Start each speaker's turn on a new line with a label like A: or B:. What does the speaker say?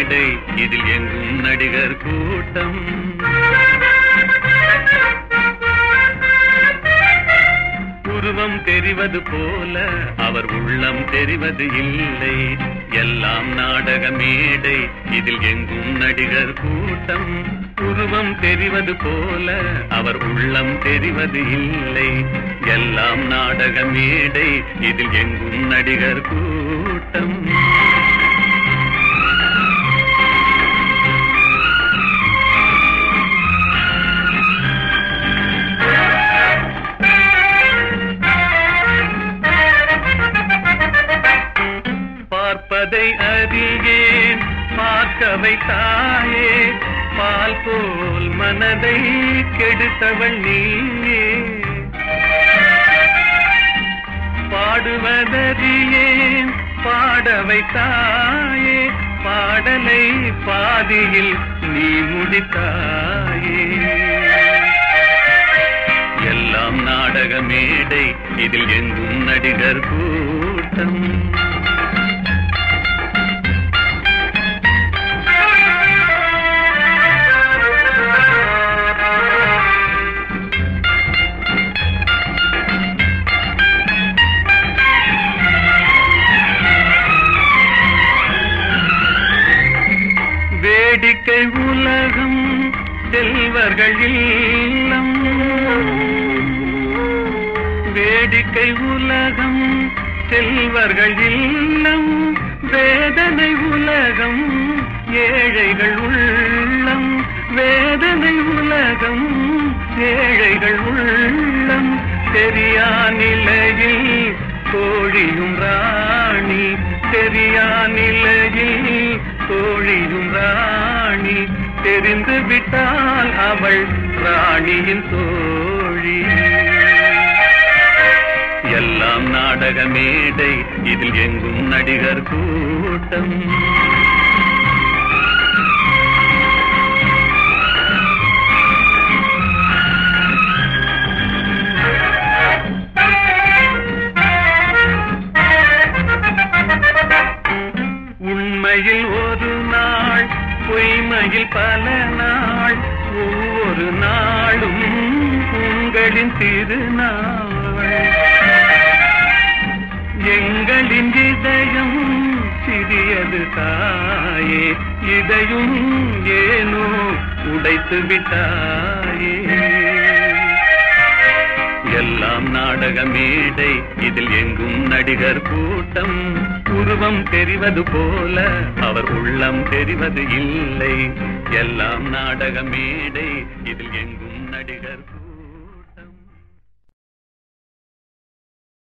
A: மேடை இதில் எங்கும் நடிகர் கூட்டம் உருவம் தெரிவது போல அவர் உள்ளம் தெரிவது இல்லை எல்லாம் நாடக மேடை இதில் எங்கும் நடிகர் கூட்டம் உருவம் தெரிவது போல அவர் உள்ளம் தெரிவது இல்லை எல்லாம் நாடக மேடை இதில் எங்கும் நடிகர் கூட்டம் பார்ப்பதை அறியேன் பார்க்கவை தாயே பால் போல் மனதை கெடுத்தவள் நீயே பாடுவதறியேன் பாடவை தாயே பாடலை பாதியில் நீ முடித்தாயே எல்லாம் நாடக மேடை இதில் எங்கும் நடிகர் கூட்டம் வேடிக்கை உலகம் செல்வர்கள் இல்லம் வேடிக்கை உலகம் செல்வர்கள் இல்லம் வேதனை உலகம் ஏழைகள் உள்ளம் வேதனை உலகம் ஏழைகள் உள்ளம் தெரியா நிலையில் கோழியும் ராணி தெரியா நிலையில் தோழியும் ராணி தெரிந்து விட்டால் அவள் ராணியின் தோழி எல்லாம் நாடக மேடை இதில் எங்கும் நடிகர் கூட்டம் உண்மையில் ஒரு நாள் பொய்மையில் பல நாள் ஒவ்வொரு நாளும் உங்களின் திருநாள் எங்களின் இதயம் சிறியது தாயே இதையும் ஏனோ உடைத்து விட்டாயே எல்லாம் நாடக மேடை இதில் எங்கும் நடிகர் கூட்டம் உருவம் தெரிவது போல அவர் உள்ளம் தெரிவது இல்லை எல்லாம் நாடக மேடை இதில் எங்கும் நடிகர் கூட்டம்